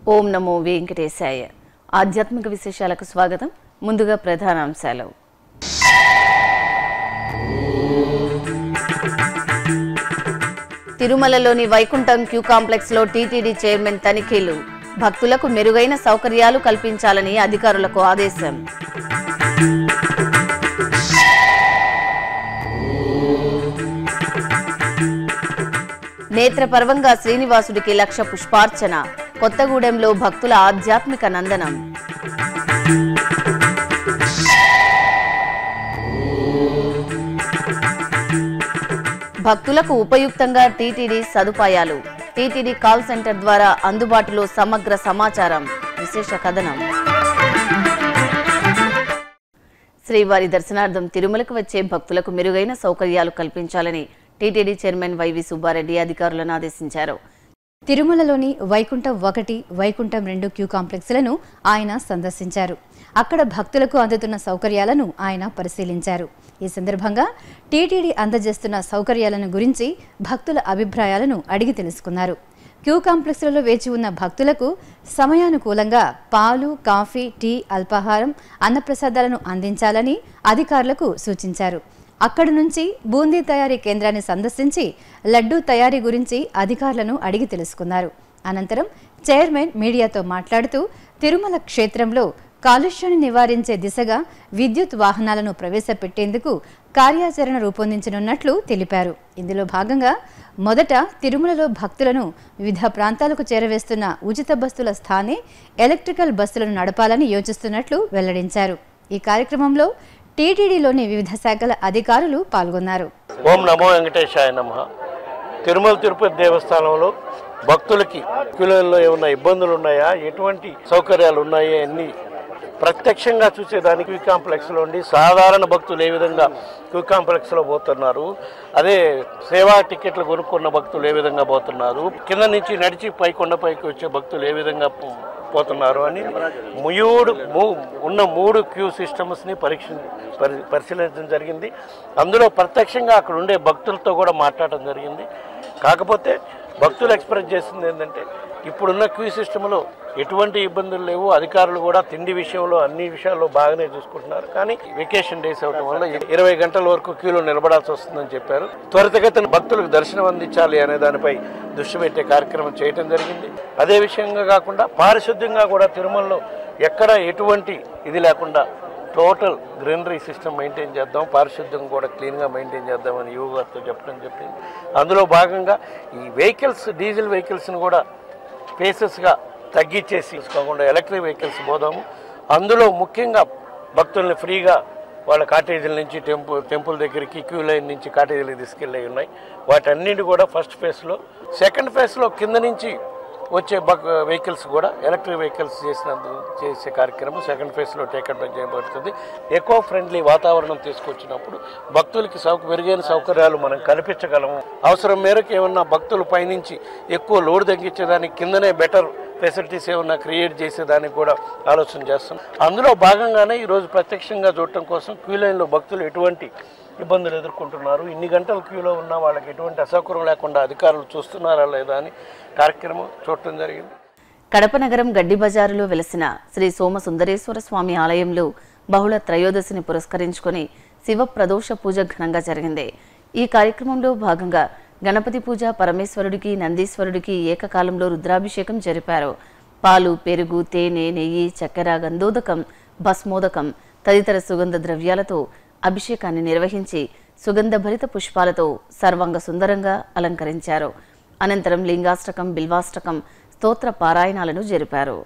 ఓం నమో వెంకటేశాయ ఆధ్యాత్మిక విశేషాలకు స్వాగతం ముందుగా ప్రధాన అంశాలు తిరుమలలోని వైకుంఠం క్యూ కాంప్లెక్స్ లో టీటీడీ చైర్మన్ తనిఖీలు భక్తులకు మెరుగైన సౌకర్యాలు కల్పించాలని అధికారులకు ఆదేశం నేత్రపర్వంగా శ్రీనివాసుడికి లక్ష పుష్పార్చన కొత్తగూడెంలో భక్తుల ఆధ్యాత్మిక నందనం భక్తులకు ఉపయుక్తంగా టీటీడీ సదుపాయాలు టీటీడీ కాల్ సెంటర్ ద్వారా అందుబాటులో సమగ్ర సమాచారం విశేష కథనం శ్రీవారి దర్శనార్థం తిరుమలకు వచ్చే భక్తులకు మెరుగైన సౌకర్యాలు కల్పించాలని టీటీడీ చైర్మన్ వైవి సుబ్బారెడ్డి అధికారులను ఆదేశించారు తిరుమలలోని వైకుంఠం ఒకటి వైకుంఠం రెండు క్యూ కాంప్లెక్స్లను ఆయన సందర్శించారు అక్కడ భక్తులకు అందుతున్న సౌకర్యాలను ఆయన పరిశీలించారు ఈ సందర్భంగా టీటీడీ అందజేస్తున్న సౌకర్యాలను గురించి భక్తుల అభిప్రాయాలను అడిగి తెలుసుకున్నారు క్యూ కాంప్లెక్స్లలో వేచి ఉన్న భక్తులకు సమయానుకూలంగా పాలు కాఫీ టీ అల్పాహారం అన్నప్రసాదాలను అందించాలని అధికారులకు సూచించారు అక్కడి నుంచి బూందీ తయారీ కేంద్రాన్ని సందర్శించి లడ్డూ తయారీ గురించి అధికారులను అడిగి తెలుసుకున్నారు అనంతరం చైర్మన్ మీడియాతో మాట్లాడుతూ తిరుమల క్షేత్రంలో కాలుష్యాన్ని నివారించే దిశగా విద్యుత్ వాహనాలను ప్రవేశపెట్టేందుకు కార్యాచరణ రూపొందించనున్నట్లు తెలిపారు ఇందులో భాగంగా మొదట తిరుమలలో భక్తులను వివిధ ప్రాంతాలకు చేరవేస్తున్న ఉచిత బస్సుల స్థానే ఎలక్ట్రికల్ బస్సులను నడపాలని యోచిస్తున్నట్లు వెల్లడించారు ఈ కార్యక్రమంలో టీటీడీలోని వివిధ శాఖల అధికారులు పాల్గొన్నారు ఓం నమో వెంకటేశాయ నమ తిరుమల తిరుపతి దేవస్థానంలో భక్తులకి క్యూలైన్లో ఏమైనా ఇబ్బందులు ఉన్నాయా ఎటువంటి సౌకర్యాలు ఉన్నాయి అన్ని ప్రత్యక్షంగా చూసేదానికి క్యూ కాంప్లెక్స్లో ఉండి సాధారణ భక్తులు ఏ విధంగా క్యూ కాంప్లెక్స్లో పోతున్నారు అదే సేవా టికెట్లు కొనుక్కున్న భక్తులు ఏ విధంగా పోతున్నారు కింద నుంచి నడిచి పై కొండపైకి వచ్చే భక్తులు ఏ విధంగా పో- పోతున్నారు అని మూడు మూ- ఉన్న మూడు క్యూ సిస్టమ్స్ని పరీక్ష పరి- పరిశీలించడం జరిగింది అందులో ప్రత్యక్షంగా అక్కడ ఉండే భక్తులతో కూడా మాట్లాడటం జరిగింది కాకపోతే భక్తులు ఎక్స్ప్రెస్ చేసింది ఏంటంటే ఇప్పుడున్న క్యూ సిస్టంలో ఎటువంటి ఇబ్బందులు లేవు అధికారులు కూడా తిండి విషయంలో అన్ని విషయాల్లో బాగానే చూసుకుంటున్నారు కానీ వెకేషన్ డేస్ అవడం వల్ల ఇరవై గంటల వరకు క్యూలో నిలబడాల్సి వస్తుందని చెప్పారు త్వరితగతిన భక్తులకు దర్శనం అందించాలి అనే దానిపై దృష్టి పెట్టే కార్యక్రమం చేయటం జరిగింది అదే విషయంగా కాకుండా పారిశుద్ధ్యంగా కూడా తిరుమలలో ఎక్కడ ఎటువంటి ఇది లేకుండా టోటల్ గ్రీనరీ సిస్టమ్ మెయింటైన్ చేద్దాం పారిశుద్ధ్యం కూడా క్లీన్గా మెయింటైన్ చేద్దామని యువ గారితో చెప్పడం చెప్పింది అందులో భాగంగా ఈ వెహికల్స్ డీజిల్ వెహికల్స్ని కూడా స్పేసెస్గా తగ్గించేసి కాకుండా ఎలక్ట్రిక్ వెహికల్స్ పోదాము అందులో ముఖ్యంగా భక్తుల్ని ఫ్రీగా వాళ్ళ కాటేజీల నుంచి టెంపుల్ టెంపుల్ దగ్గరికి క్యూ లైన్ నుంచి కాటేజీలకు తీసుకెళ్ళి ఉన్నాయి వాటన్నిటి కూడా ఫస్ట్ ఫేజ్లో సెకండ్ ఫేజ్లో కింద నుంచి వచ్చే బక్ వెహికల్స్ కూడా ఎలక్ట్రిక్ వెహికల్స్ చేసినందు చేసే కార్యక్రమం సెకండ్ ఫేజ్లో టేకప్ చేయబడుతుంది ఎకో ఫ్రెండ్లీ వాతావరణం తీసుకొచ్చినప్పుడు భక్తులకి సౌక మెరుగైన సౌకర్యాలు మనం కల్పించగలము అవసరం మేరకు ఏమన్నా భక్తులు పైనుంచి ఎక్కువ లోడ్ తగ్గించేదానికి కిందనే బెటర్ ఫెసిలిటీస్ ఏమన్నా క్రియేట్ చేసేదానికి కూడా ఆలోచన చేస్తాం అందులో భాగంగానే ఈరోజు ప్రత్యక్షంగా చూడటం కోసం క్యూ లైన్లో భక్తులు ఎటువంటి ఇబ్బందులు ఎదుర్కొంటున్నారు ఇన్ని గంటలు క్యూలో ఉన్న వాళ్ళకి ఎటువంటి అసౌకర్యం లేకుండా అధికారులు చూస్తున్నారా లేదా అని కార్యక్రమం చూడటం జరిగింది కడప నగరం గడ్డి బజారులో వెలసిన శ్రీ సోమ సుందరేశ్వర స్వామి ఆలయంలో బహుళ త్రయోదశిని పురస్కరించుకొని శివ ప్రదోష పూజ ఘనంగా జరిగింది ఈ కార్యక్రమంలో భాగంగా గణపతి పూజ పరమేశ్వరుడికి నందీశ్వరుడికి ఏకకాలంలో రుద్రాభిషేకం జరిపారు పాలు పెరుగు తేనె నెయ్యి చక్కెర గంధోదకం భస్మోదకం తదితర సుగంధ ద్రవ్యాలతో అభిషేకాన్ని నిర్వహించి సుగంధభరిత పుష్పాలతో సర్వాంగ సుందరంగా అలంకరించారు అనంతరం లింగాష్టకం బిల్వాష్టకం స్తోత్ర పారాయణాలను జరిపారు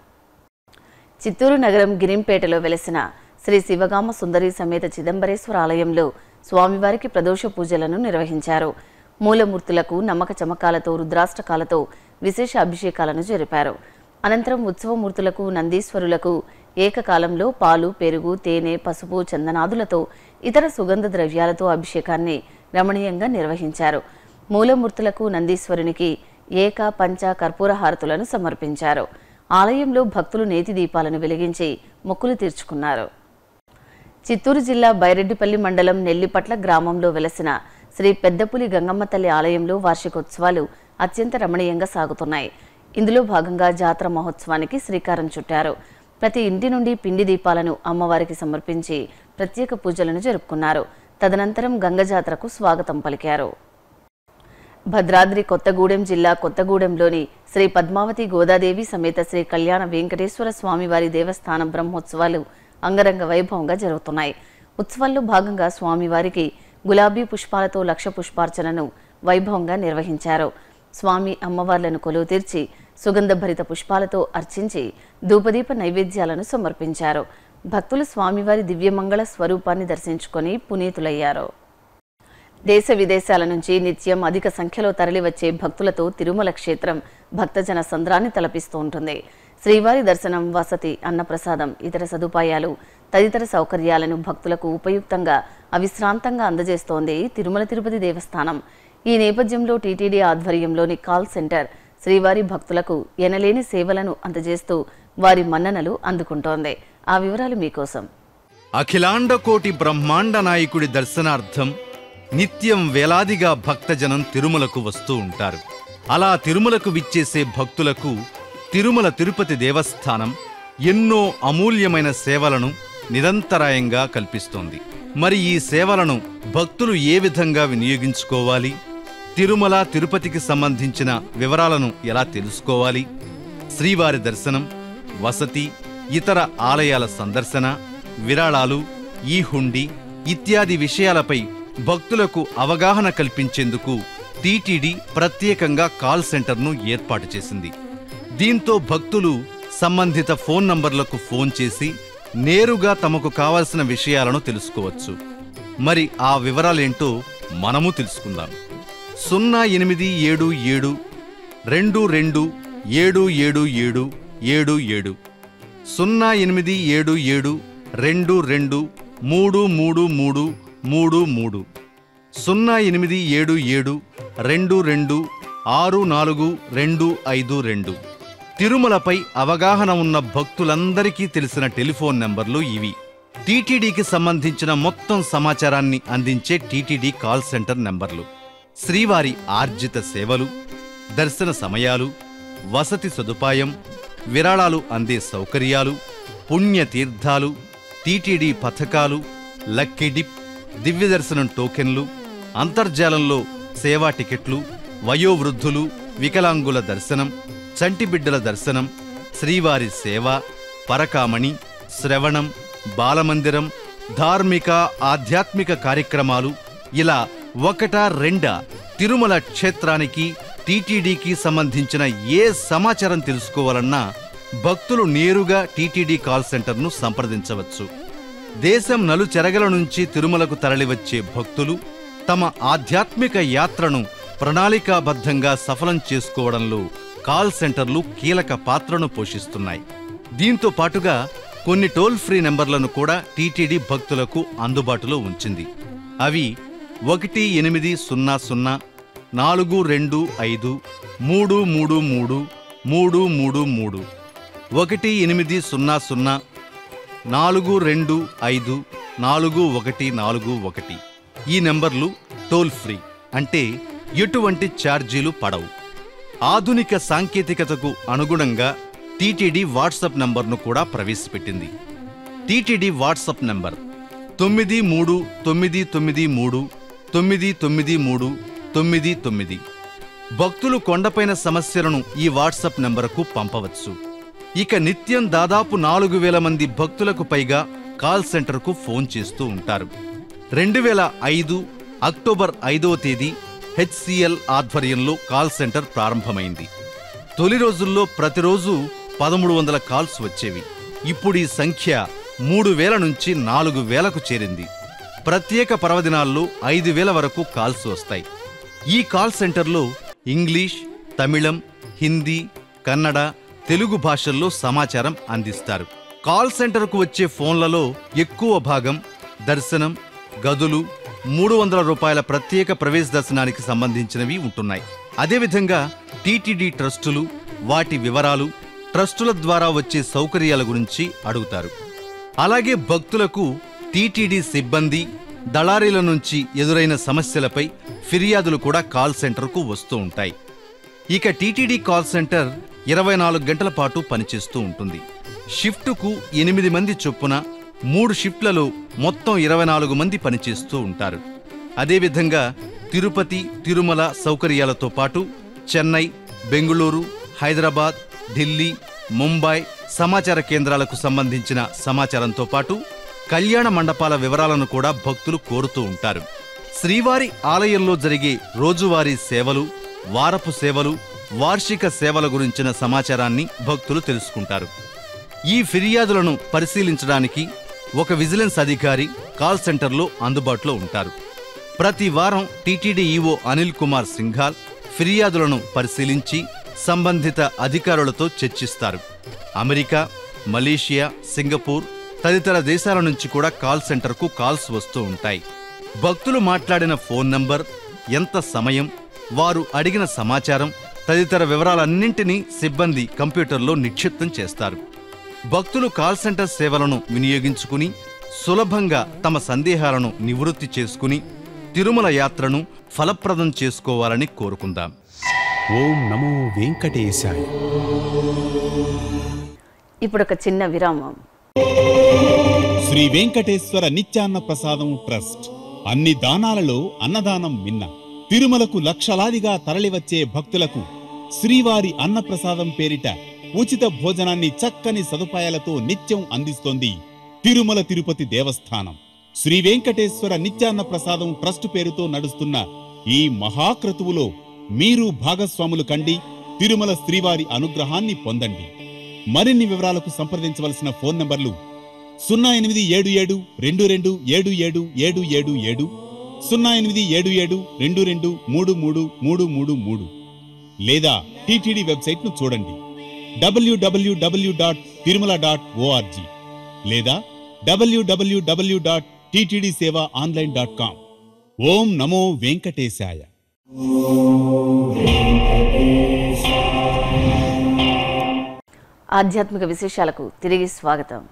చిత్తూరు నగరం గిరింపేటలో వెలసిన శ్రీ శివగామ సుందరి సమేత చిదంబరేశ్వర ఆలయంలో స్వామివారికి ప్రదోష పూజలను నిర్వహించారు మూలమూర్తులకు నమ్మక చమకాలతో రుద్రాష్టకాలతో విశేష అభిషేకాలను జరిపారు అనంతరం ఉత్సవమూర్తులకు నందీశ్వరులకు ఏకకాలంలో పాలు పెరుగు తేనె పసుపు చందనాదులతో ఇతర సుగంధ ద్రవ్యాలతో అభిషేకాన్ని రమణీయంగా నిర్వహించారు మూలమూర్తులకు నందీశ్వరునికి ఏక పంచ కర్పూర హారతులను సమర్పించారు ఆలయంలో భక్తులు నేతి దీపాలను వెలిగించి మొక్కులు తీర్చుకున్నారు చిత్తూరు జిల్లా బైరెడ్డిపల్లి మండలం నెల్లిపట్ల గ్రామంలో వెలసిన శ్రీ పెద్దపులి గంగమ్మ తల్లి ఆలయంలో వార్షికోత్సవాలు అత్యంత రమణీయంగా సాగుతున్నాయి ఇందులో భాగంగా జాతర మహోత్సవానికి శ్రీకారం చుట్టారు ప్రతి ఇంటి నుండి పిండి దీపాలను అమ్మవారికి సమర్పించి ప్రత్యేక పూజలను జరుపుకున్నారు తదనంతరం గంగ జాతరకు స్వాగతం పలికారు భద్రాద్రి కొత్తగూడెం జిల్లా కొత్తగూడెంలోని శ్రీ పద్మావతి గోదాదేవి సమేత శ్రీ కళ్యాణ వెంకటేశ్వర స్వామివారి దేవస్థానం బ్రహ్మోత్సవాలు అంగరంగ వైభవంగా జరుగుతున్నాయి ఉత్సవాల్లో భాగంగా స్వామివారికి గులాబీ పుష్పాలతో లక్ష పుష్పార్చనను వైభవంగా నిర్వహించారు స్వామి అమ్మవార్లను కొలువు తీర్చి సుగంధభరిత పుష్పాలతో అర్చించి ధూపదీప నైవేద్యాలను సమర్పించారు భక్తులు స్వామివారి దివ్యమంగళ స్వరూపాన్ని దర్శించుకొని పునీతులయ్యారు దేశ విదేశాల నుంచి నిత్యం అధిక సంఖ్యలో తరలివచ్చే భక్తులతో తిరుమల క్షేత్రం భక్తజన సంద్రాన్ని తలపిస్తూ ఉంటుంది శ్రీవారి దర్శనం వసతి అన్నప్రసాదం ఇతర సదుపాయాలు తదితర సౌకర్యాలను భక్తులకు ఉపయుక్తంగా అవిశ్రాంతంగా అందజేస్తోంది తిరుమల తిరుపతి దేవస్థానం ఈ నేపథ్యంలో టీటీడీ ఆధ్వర్యంలోని కాల్ సెంటర్ శ్రీవారి భక్తులకు ఎనలేని సేవలను అందజేస్తూ వారి మన్ననలు అందుకుంటోంది ఆ వివరాలు మీకోసం అఖిలాండ కోటి బ్రహ్మాండ నాయకుడి దర్శనార్థం నిత్యం వేలాదిగా భక్తజనం తిరుమలకు వస్తూ ఉంటారు అలా తిరుమలకు విచ్చేసే భక్తులకు తిరుమల తిరుపతి దేవస్థానం ఎన్నో అమూల్యమైన సేవలను నిరంతరాయంగా కల్పిస్తోంది మరి ఈ సేవలను భక్తులు ఏ విధంగా వినియోగించుకోవాలి తిరుమల తిరుపతికి సంబంధించిన వివరాలను ఎలా తెలుసుకోవాలి శ్రీవారి దర్శనం వసతి ఇతర ఆలయాల సందర్శన విరాళాలు ఈ హుండీ ఇత్యాది విషయాలపై భక్తులకు అవగాహన కల్పించేందుకు టీటీడీ ప్రత్యేకంగా కాల్ సెంటర్ను ఏర్పాటు చేసింది దీంతో భక్తులు సంబంధిత ఫోన్ నంబర్లకు ఫోన్ చేసి నేరుగా తమకు కావలసిన విషయాలను తెలుసుకోవచ్చు మరి ఆ వివరాలేంటో మనము తెలుసుకుందాం సున్నా ఎనిమిది ఏడు ఏడు రెండు రెండు ఏడు ఏడు ఏడు ఏడు ఏడు సున్నా ఎనిమిది ఏడు ఏడు రెండు రెండు మూడు మూడు మూడు మూడు మూడు సున్నా ఎనిమిది ఏడు ఏడు రెండు రెండు ఆరు నాలుగు రెండు ఐదు రెండు తిరుమలపై అవగాహన ఉన్న భక్తులందరికీ తెలిసిన టెలిఫోన్ నెంబర్లు ఇవి టీటీడీకి సంబంధించిన మొత్తం సమాచారాన్ని అందించే టీటీడీ కాల్ సెంటర్ నెంబర్లు శ్రీవారి ఆర్జిత సేవలు దర్శన సమయాలు వసతి సదుపాయం విరాళాలు అందే సౌకర్యాలు పుణ్యతీర్థాలు టీటీడీ పథకాలు లక్కీ డిప్ దివ్య దర్శనం టోకెన్లు అంతర్జాలంలో సేవా టికెట్లు వయోవృద్ధులు వికలాంగుల దర్శనం చంటి బిడ్డల దర్శనం శ్రీవారి సేవ పరకామణి శ్రవణం బాలమందిరం ధార్మిక ఆధ్యాత్మిక కార్యక్రమాలు ఇలా ఒకటా రెండా తిరుమల క్షేత్రానికి టీటీడీకి సంబంధించిన ఏ సమాచారం తెలుసుకోవాలన్నా భక్తులు నేరుగా టీటీడీ కాల్ సెంటర్ను సంప్రదించవచ్చు దేశం నలుచెరగల నుంచి తిరుమలకు తరలివచ్చే భక్తులు తమ ఆధ్యాత్మిక యాత్రను ప్రణాళికాబద్ధంగా సఫలం చేసుకోవడంలో కాల్ సెంటర్లు కీలక పాత్రను పోషిస్తున్నాయి దీంతో పాటుగా కొన్ని టోల్ ఫ్రీ నెంబర్లను కూడా టీటీడీ భక్తులకు అందుబాటులో ఉంచింది అవి ఒకటి ఎనిమిది సున్నా సున్నా నాలుగు రెండు ఐదు మూడు మూడు మూడు మూడు మూడు మూడు ఒకటి ఎనిమిది సున్నా సున్నా నాలుగు రెండు ఐదు నాలుగు ఒకటి నాలుగు ఒకటి ఈ నెంబర్లు టోల్ ఫ్రీ అంటే ఎటువంటి ఛార్జీలు పడవు ఆధునిక సాంకేతికతకు అనుగుణంగా టీటీడీ వాట్సాప్ నంబర్ను కూడా ప్రవేశపెట్టింది టీటీడీ వాట్సాప్ నంబర్ తొమ్మిది మూడు తొమ్మిది తొమ్మిది మూడు తొమ్మిది తొమ్మిది మూడు తొమ్మిది తొమ్మిది భక్తులు కొండపైన సమస్యలను ఈ వాట్సాప్ నంబరుకు పంపవచ్చు ఇక నిత్యం దాదాపు నాలుగు వేల మంది భక్తులకు పైగా కాల్ సెంటర్కు ఫోన్ చేస్తూ ఉంటారు రెండు వేల ఐదు అక్టోబర్ ఐదవ తేదీ హెచ్సిఎల్ ఆధ్వర్యంలో కాల్ సెంటర్ ప్రారంభమైంది తొలి రోజుల్లో ప్రతిరోజు పదమూడు వందల కాల్స్ వచ్చేవి ఇప్పుడు ఈ సంఖ్య మూడు వేల నుంచి నాలుగు వేలకు చేరింది ప్రత్యేక పర్వదినాల్లో ఐదు వేల వరకు కాల్స్ వస్తాయి ఈ కాల్ సెంటర్లో ఇంగ్లీష్ తమిళం హిందీ కన్నడ తెలుగు భాషల్లో సమాచారం అందిస్తారు కాల్ సెంటర్కు వచ్చే ఫోన్లలో ఎక్కువ భాగం దర్శనం గదులు మూడు వందల రూపాయల ప్రత్యేక ప్రవేశ దర్శనానికి సంబంధించినవి ఉంటున్నాయి అదేవిధంగా టీటీడీ ట్రస్టులు వాటి వివరాలు ట్రస్టుల ద్వారా వచ్చే సౌకర్యాల గురించి అడుగుతారు అలాగే భక్తులకు టీటీడీ సిబ్బంది దళారీల నుంచి ఎదురైన సమస్యలపై ఫిర్యాదులు కూడా కాల్ సెంటర్కు వస్తూ ఉంటాయి ఇక టీటీడీ కాల్ సెంటర్ ఇరవై నాలుగు గంటల పాటు పనిచేస్తూ ఉంటుంది షిఫ్టుకు ఎనిమిది మంది చొప్పున మూడు షిఫ్ట్లలో మొత్తం ఇరవై నాలుగు మంది పనిచేస్తూ ఉంటారు అదేవిధంగా తిరుపతి తిరుమల సౌకర్యాలతో పాటు చెన్నై బెంగుళూరు హైదరాబాద్ ఢిల్లీ ముంబై సమాచార కేంద్రాలకు సంబంధించిన సమాచారంతో పాటు కళ్యాణ మండపాల వివరాలను కూడా భక్తులు కోరుతూ ఉంటారు శ్రీవారి ఆలయంలో జరిగే రోజువారీ సేవలు వారపు సేవలు వార్షిక సేవల గురించిన సమాచారాన్ని భక్తులు తెలుసుకుంటారు ఈ ఫిర్యాదులను పరిశీలించడానికి ఒక విజిలెన్స్ అధికారి కాల్ సెంటర్లో అందుబాటులో ఉంటారు ప్రతి వారం టీటీడీ ఈవో అనిల్ కుమార్ సింఘాల్ ఫిర్యాదులను పరిశీలించి సంబంధిత అధికారులతో చర్చిస్తారు అమెరికా మలేషియా సింగపూర్ తదితర దేశాల నుంచి కూడా కాల్ సెంటర్కు కాల్స్ వస్తూ ఉంటాయి భక్తులు మాట్లాడిన ఫోన్ నంబర్ ఎంత సమయం వారు అడిగిన సమాచారం తదితర వివరాలన్నింటినీ సిబ్బంది కంప్యూటర్లో నిక్షిప్తం చేస్తారు భక్తులు కాల్ సెంటర్ సేవలను వినియోగించుకుని సులభంగా తమ సందేహాలను నివృత్తి చేసుకుని తిరుమల యాత్రను ఫలప్రదం చేసుకోవాలని కోరుకుందాం ఓం నమో వెంకటేశాయ ఇప్పుడు ఒక చిన్న విరామం శ్రీ వెంకటేశ్వర నిత్యాన్న ప్రసాదం ట్రస్ట్ అన్ని దానాలలో అన్నదానం మిన్న తిరుమలకు లక్షలాదిగా తరలివచ్చే భక్తులకు శ్రీవారి అన్నప్రసాదం పేరిట ఉచిత భోజనాన్ని చక్కని సదుపాయాలతో నిత్యం అందిస్తోంది తిరుమల తిరుపతి దేవస్థానం శ్రీ వెంకటేశ్వర నిత్యాన్న ప్రసాదం ట్రస్ట్ పేరుతో నడుస్తున్న ఈ మహాక్రతువులో మీరు భాగస్వాములు కండి తిరుమల శ్రీవారి అనుగ్రహాన్ని పొందండి మరిన్ని వివరాలకు సంప్రదించవలసిన ఫోన్ నంబర్లు సున్నా ఎనిమిది ఏడు ఏడు రెండు రెండు ఏడు ఏడు ఏడు ఏడు ఏడు సున్నా ఎనిమిది ఏడు ఏడు రెండు రెండు మూడు మూడు మూడు మూడు మూడు లేదా టీటీడీ వెబ్సైట్ ను చూడండి W W W dot Tirumala dot O R G లేదా W W W dot TTD seva online dot com ఓం నమో వెంకటేశాయ ఆధ్యాత్మిక విశేషాలకు తిరిగి స్వాగతం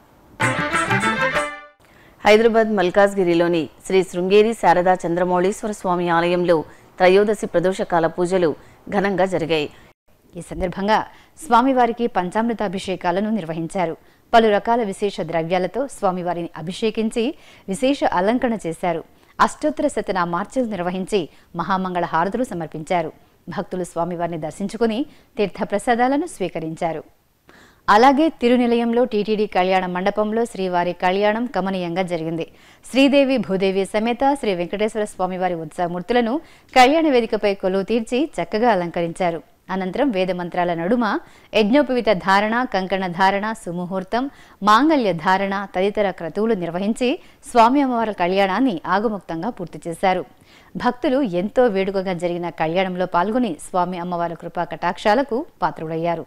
హైదరాబాద్ మల్కాజ్గిరిలోని శ్రీ శృంగేరి శారదా చంద్రమౌళీశ్వర స్వామి ఆలయంలో త్రయోదశి ప్రదోషకాల పూజలు ఘనంగా జరిగాయి ఈ సందర్భంగా స్వామివారికి పంచామృత అభిషేకాలను నిర్వహించారు పలు రకాల విశేష ద్రవ్యాలతో స్వామివారిని అభిషేకించి విశేష అలంకరణ చేశారు అష్టోత్తర శతనామార్చలు నిర్వహించి మహామంగళ హారతులు సమర్పించారు భక్తులు స్వామివారిని దర్శించుకుని తీర్థప్రసాదాలను స్వీకరించారు అలాగే తిరునిలయంలో టీటీడీ కళ్యాణ మండపంలో శ్రీవారి కళ్యాణం కమనీయంగా జరిగింది శ్రీదేవి భూదేవి సమేత శ్రీ వెంకటేశ్వర స్వామివారి ఉత్సవమూర్తులను కళ్యాణ వేదికపై కొలువు తీర్చి చక్కగా అలంకరించారు అనంతరం వేద మంత్రాల నడుమ యజ్ఞోపవిత ధారణ కంకణ ధారణ సుముహూర్తం మాంగళ్య ధారణ తదితర క్రతువులు నిర్వహించి స్వామి అమ్మవారి కళ్యాణాన్ని ఆగముక్తంగా పూర్తి చేశారు భక్తులు ఎంతో వేడుకగా జరిగిన కళ్యాణంలో పాల్గొని స్వామి అమ్మవారి కృపా కటాక్షాలకు పాత్రుడయ్యారు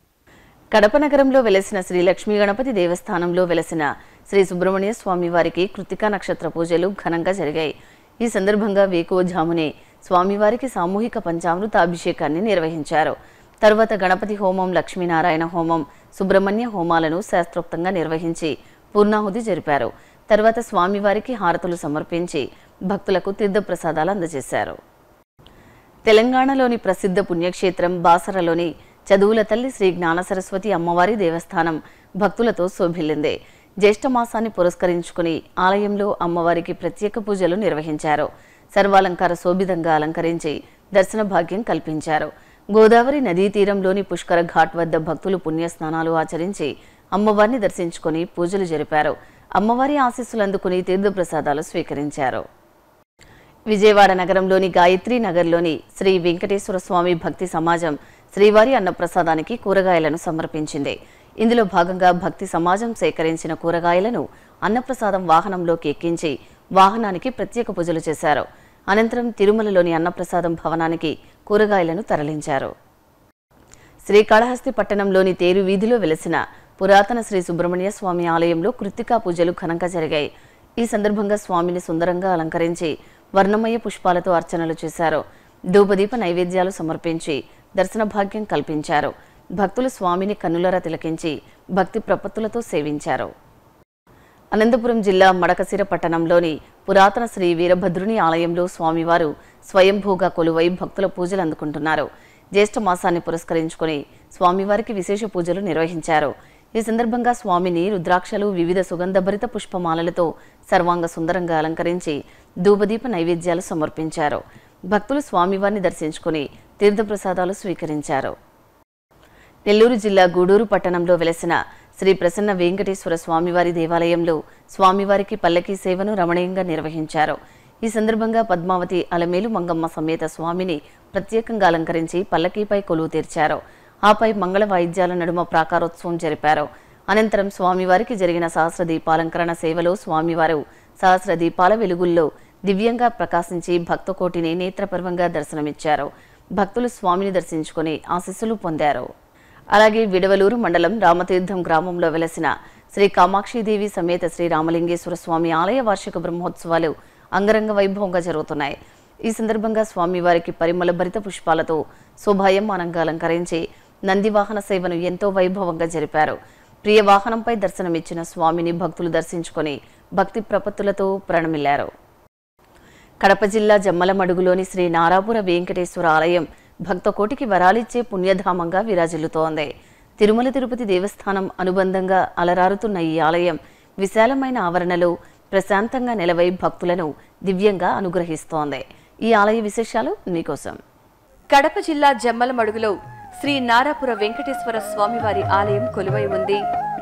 కడప నగరంలో వెలసిన శ్రీ లక్ష్మీ గణపతి దేవస్థానంలో వెలసిన శ్రీ సుబ్రహ్మణ్య స్వామి వారికి కృతికా నక్షత్ర పూజలు ఘనంగా జరిగాయి ఈ సందర్భంగా వేకువజామునే స్వామివారికి సామూహిక పంచామృత అభిషేకాన్ని నిర్వహించారు తరువాత గణపతి హోమం లక్ష్మీనారాయణ హోమం సుబ్రహ్మణ్య హోమాలను శాస్త్రోక్తంగా నిర్వహించి పూర్ణాహుతి జరిపారు తర్వాత స్వామివారికి హారతులు సమర్పించి భక్తులకు తీర్థప్రసాదాలు అందజేశారు తెలంగాణలోని ప్రసిద్ధ పుణ్యక్షేత్రం బాసరలోని చదువుల తల్లి శ్రీ జ్ఞాన సరస్వతి అమ్మవారి దేవస్థానం భక్తులతో శోభిల్లింది జ్యేష్ఠ మాసాన్ని పురస్కరించుకుని ఆలయంలో అమ్మవారికి ప్రత్యేక పూజలు నిర్వహించారు సర్వాలంకార శోభితంగా అలంకరించి దర్శన భాగ్యం కల్పించారు గోదావరి నదీ తీరంలోని పుష్కర ఘాట్ వద్ద భక్తులు పుణ్యస్నానాలు ఆచరించి అమ్మవారిని దర్శించుకుని పూజలు జరిపారు అమ్మవారి ఆశీస్సులు అందుకుని తీర్థప్రసాదాలు స్వీకరించారు విజయవాడ నగరంలోని గాయత్రి నగర్లోని శ్రీ వెంకటేశ్వర స్వామి భక్తి సమాజం శ్రీవారి అన్నప్రసాదానికి కూరగాయలను సమర్పించింది ఇందులో భాగంగా భక్తి సమాజం సేకరించిన కూరగాయలను అన్నప్రసాదం వాహనంలోకి ఎక్కించి వాహనానికి ప్రత్యేక పూజలు చేశారు అనంతరం తిరుమలలోని అన్నప్రసాదం భవనానికి కూరగాయలను తరలించారు శ్రీకాళహస్తి పట్టణంలోని తేరు వీధిలో వెలసిన పురాతన శ్రీ సుబ్రహ్మణ్య స్వామి ఆలయంలో కృత్తికా పూజలు ఘనంగా జరిగాయి ఈ సందర్భంగా స్వామిని సుందరంగా అలంకరించి వర్ణమయ పుష్పాలతో అర్చనలు చేశారు ధూపదీప నైవేద్యాలు సమర్పించి దర్శన భాగ్యం కల్పించారు భక్తులు స్వామిని కన్నులరా తిలకించి భక్తి ప్రపత్తులతో సేవించారు అనంతపురం జిల్లా మడకసిర పట్టణంలోని పురాతన శ్రీ వీరభద్రుని ఆలయంలో స్వామివారు స్వయంభూగా కొలువై భక్తుల పూజలు అందుకుంటున్నారు జ్యేష్ఠ మాసాన్ని పురస్కరించుకుని స్వామివారికి విశేష పూజలు నిర్వహించారు ఈ సందర్భంగా స్వామిని రుద్రాక్షలు వివిధ సుగంధభరిత పుష్పమాలలతో సర్వాంగ సుందరంగా అలంకరించి ధూపదీప నైవేద్యాలు సమర్పించారు భక్తులు స్వామివారిని దర్శించుకుని తీర్థప్రసాదాలు స్వీకరించారు నెల్లూరు జిల్లా గూడూరు పట్టణంలో వెలసిన శ్రీ ప్రసన్న వెంకటేశ్వర స్వామివారి దేవాలయంలో స్వామివారికి పల్లకీ సేవను రమణీయంగా నిర్వహించారు ఈ సందర్భంగా పద్మావతి అలమేలు మంగమ్మ సమేత స్వామిని ప్రత్యేకంగా అలంకరించి పల్లకీపై కొలువు తీర్చారు ఆపై మంగళ వాయిద్యాల నడుమ ప్రాకారోత్సవం జరిపారు అనంతరం స్వామివారికి జరిగిన సహస్ర దీపాలంకరణ సేవలో స్వామివారు సహస్ర దీపాల వెలుగుల్లో దివ్యంగా ప్రకాశించి భక్తకోటిని నేత్రపర్వంగా దర్శనమిచ్చారు భక్తులు స్వామిని దర్శించుకుని ఆశీస్సులు పొందారు అలాగే విడవలూరు మండలం రామతీర్థం గ్రామంలో వెలసిన శ్రీ కామాక్షిదేవి సమేత శ్రీ రామలింగేశ్వర స్వామి ఆలయ వార్షిక బ్రహ్మోత్సవాలు అంగరంగ వైభవంగా జరుగుతున్నాయి ఈ సందర్భంగా స్వామివారికి పరిమళ భరిత పుష్పాలతో శోభాయమానంగా అలంకరించి నందివాహన సేవను ఎంతో వైభవంగా జరిపారు ప్రియ వాహనంపై దర్శనమిచ్చిన స్వామిని భక్తులు దర్శించుకొని భక్తి ప్రపత్తులతో ప్రణమిల్లారు కడప జిల్లా జమ్మలమడుగులోని శ్రీ నారాపుర వెంకటేశ్వర ఆలయం భక్తకోటికి వరాలిచ్చే పుణ్యధామంగా విరాజిల్లుతోంది తిరుమల తిరుపతి దేవస్థానం అనుబంధంగా అలరారుతున్న ఈ ఆలయం విశాలమైన ఆవరణలో ప్రశాంతంగా నిలవై భక్తులను దివ్యంగా అనుగ్రహిస్తోంది ఈ ఆలయ విశేషాలు మీకోసం కడప జిల్లా జమ్మలమడుగులో శ్రీ నారాపుర వెంకటేశ్వర స్వామివారి ఆలయం కొలువై ఉంది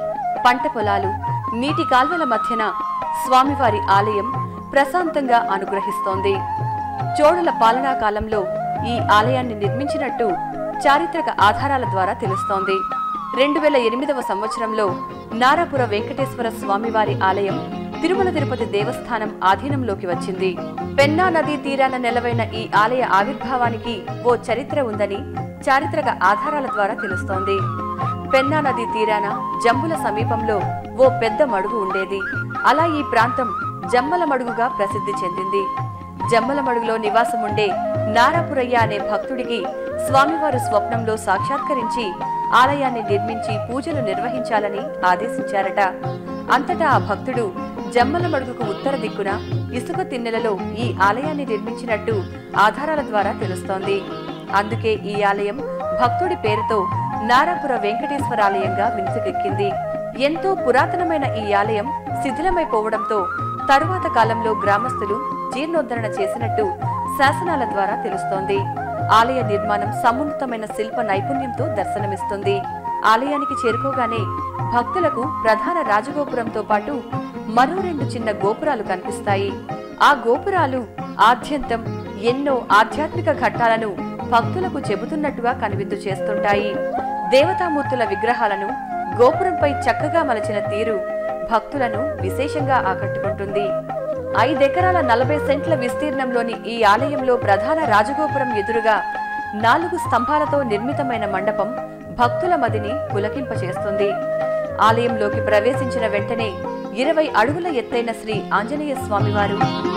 పంట పొలాలు నీటి కాల్వల మధ్యన స్వామివారి ఆలయం ప్రశాంతంగా అనుగ్రహిస్తోంది చోళుల పాలనా కాలంలో ఈ ఆలయాన్ని నిర్మించినట్టు చారిత్రక ఆధారాల ద్వారా తెలుస్తోంది రెండు వేల ఎనిమిదవ సంవత్సరంలో నారాపుర వెంకటేశ్వర స్వామివారి ఆలయం తిరుమల తిరుపతి దేవస్థానం ఆధీనంలోకి వచ్చింది పెన్నా నదీ తీరాన నెలవైన ఈ ఆలయ ఆవిర్భావానికి ఓ చరిత్ర ఉందని చారిత్రక ఆధారాల ద్వారా తెలుస్తోంది పెన్నా నదీ తీరాన జంబుల సమీపంలో ఓ పెద్ద మడుగు ఉండేది అలా ఈ ప్రాంతం జమ్మల మడుగుగా ప్రసిద్ధి చెందింది జమ్మలమడుగులో నివాసం ఉండే నారాపురయ్య అనే భక్తుడికి స్వామివారు స్వప్నంలో సాక్షాత్కరించి ఆలయాన్ని నిర్మించి పూజలు నిర్వహించాలని ఆదేశించారట అంతటా ఆ భక్తుడు జమ్మలమడుగుకు ఉత్తర దిక్కున ఇసుక తిన్నెలలో ఈ ఆలయాన్ని నిర్మించినట్టు ఆధారాల ద్వారా తెలుస్తోంది అందుకే ఈ ఆలయం భక్తుడి పేరుతో నారాపుర వెంకటేశ్వరాలయంగా వినిసికెక్కింది ఎంతో పురాతనమైన ఈ ఆలయం శిథిలమైపోవడంతో తరువాత కాలంలో గ్రామస్తులు జీర్ణోద్ధరణ చేసినట్టు శాసనాల ద్వారా తెలుస్తోంది ఆలయ నిర్మాణం సమున్నతమైన శిల్ప నైపుణ్యంతో దర్శనమిస్తుంది ఆలయానికి చేరుకోగానే భక్తులకు ప్రధాన రాజగోపురంతో పాటు మరో రెండు చిన్న గోపురాలు కనిపిస్తాయి ఆ గోపురాలు ఆద్యంతం ఎన్నో ఆధ్యాత్మిక ఘట్టాలను భక్తులకు చెబుతున్నట్టుగా కనువిందు చేస్తుంటాయి దేవతామూర్తుల విగ్రహాలను గోపురంపై చక్కగా మలచిన తీరు భక్తులను విశేషంగా ఆకట్టుకుంటుంది ఐదెకరాల నలభై సెంట్ల విస్తీర్ణంలోని ఈ ఆలయంలో ప్రధాన రాజగోపురం ఎదురుగా నాలుగు స్తంభాలతో నిర్మితమైన మండపం భక్తుల మదిని పులకింపచేస్తుంది ఆలయంలోకి ప్రవేశించిన వెంటనే ఇరవై అడుగుల ఎత్తైన శ్రీ ఆంజనేయ స్వామివారు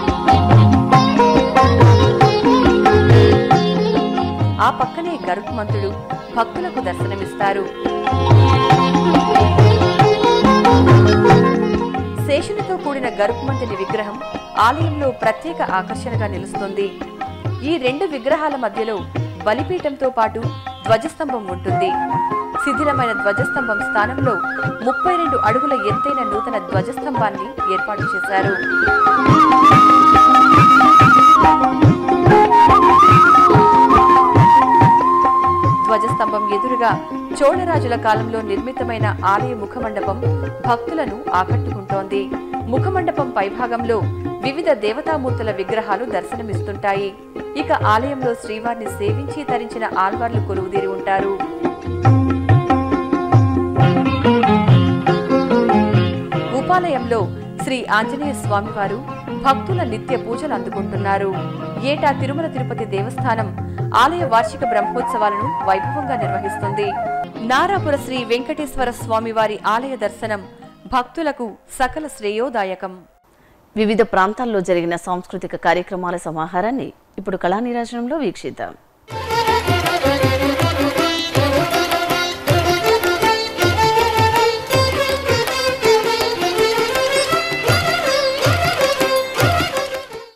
ఆ పక్కనే గరుత్మంతుడు భక్తులకు దర్శనమిస్తారు శేషునితో కూడిన గరుత్మంతుని విగ్రహం ఆలయంలో ప్రత్యేక ఆకర్షణగా నిలుస్తుంది ఈ రెండు విగ్రహాల మధ్యలో బలిపీఠంతో పాటు ధ్వజస్తంభం ఉంటుంది శిథిలమైన ధ్వజస్తంభం స్థానంలో ముప్పై రెండు అడుగుల ఎత్తైన నూతన ధ్వజస్తంభాన్ని ఏర్పాటు చేశారు ధ్వజస్తంభం ఎదురుగా చోళరాజుల కాలంలో నిర్మితమైన ఆలయ ముఖమండపం భక్తులను ఆకట్టుకుంటోంది ముఖమండపం పైభాగంలో వివిధ దేవతామూర్తుల విగ్రహాలు దర్శనమిస్తుంటాయి ఇక ఆలయంలో శ్రీవారిని సేవించి తరించిన ఆల్వార్లు కొలువుదీరి ఉంటారు ఉపాలయంలో శ్రీ ఆంజనేయ స్వామివారు భక్తుల నిత్య పూజలు అందుకుంటున్నారు ఏటా తిరుమల తిరుపతి దేవస్థానం ఆలయ వార్షిక బ్రహ్మోత్సవాలను వైభవంగా నిర్వహిస్తుంది నారాపుర శ్రీ వెంకటేశ్వర స్వామివారి ఆలయ దర్శనం భక్తులకు సకల శ్రేయోదాయకం వివిధ ప్రాంతాల్లో జరిగిన సాంస్కృతిక కార్యక్రమాల సమాహారాన్ని ఇప్పుడు కళానిరాజనంలో వీక్షిద్దాం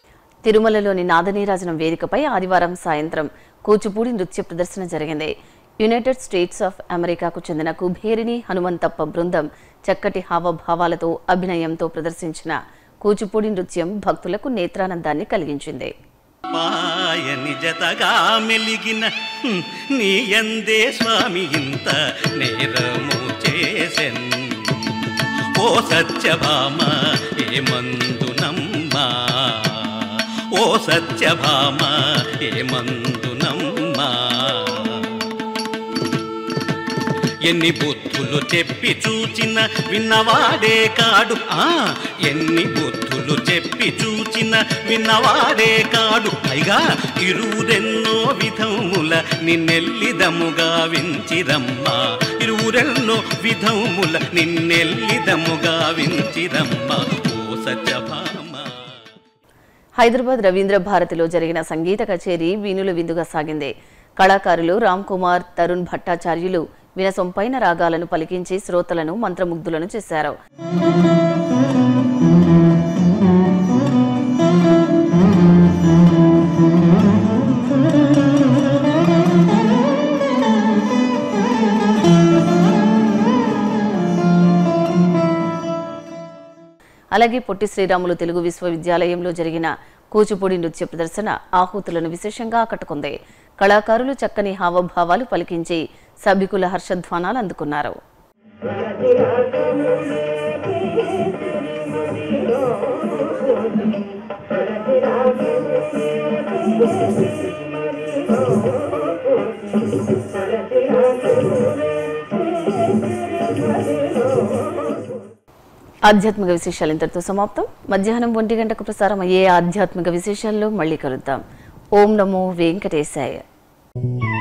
తిరుమలలోని నాదనీరాజనం వేదికపై ఆదివారం సాయంత్రం కూచిపూడి నృత్య ప్రదర్శన జరిగింది యునైటెడ్ స్టేట్స్ ఆఫ్ అమెరికాకు చెందిన కుబేరిని హనుమంతప్ప బృందం చక్కటి హావభావాలతో అభినయంతో ప్రదర్శించిన కూచిపూడి నృత్యం భక్తులకు నేత్రానందాన్ని కలిగించింది పాయ నిజతగా మెలిగిన హ్మ్, నీ ఎందే స్వామి ఇంత నేరము చేసెన్ ఓ సత్యభామ ఏమందునమ్మా ఓ సత్యభామ ఏమందునమ్మా ఎన్ని బుద్ధులు చెప్పి చూచిన విన్నవాడే కాడు ఆ ఎన్ని బుద్ధులు చెప్పి చూచిన విన్నవాడే కాడు పైగా ఇరువురెన్నో విధముల నిన్నెల్లిదముగా వించిరమ్మా ఇరువురెన్నో విధముల నిన్నెల్లిదముగా వించిరమ్మా ఓ సత్యభామ హైదరాబాద్ రవీంద్ర భారతిలో జరిగిన సంగీత కచేరీ వీణుల విందుగా సాగింది కళాకారులు రామ్ కుమార్ తరుణ్ భట్టాచార్యులు వినసొంపైన రాగాలను పలికించి శ్రోతలను మంత్రముగ్ధులను చేశారు అలాగే పొట్టి శ్రీరాములు తెలుగు విశ్వవిద్యాలయంలో జరిగిన కూచిపూడి నృత్య ప్రదర్శన ఆహూతులను విశేషంగా ఆకట్టుకుంది కళాకారులు చక్కని హావభావాలు పలికించి సభికుల హర్షధ్వానాలు అందుకున్నారు ఆధ్యాత్మిక విశేషాలు ఇంతటితో సమాప్తం మధ్యాహ్నం ఒంటి గంటకు ప్రసారం అయ్యే ఆధ్యాత్మిక విశేషాల్లో మళ్ళీ కలుద్దాం ఓం నమో వెంకటేశాయ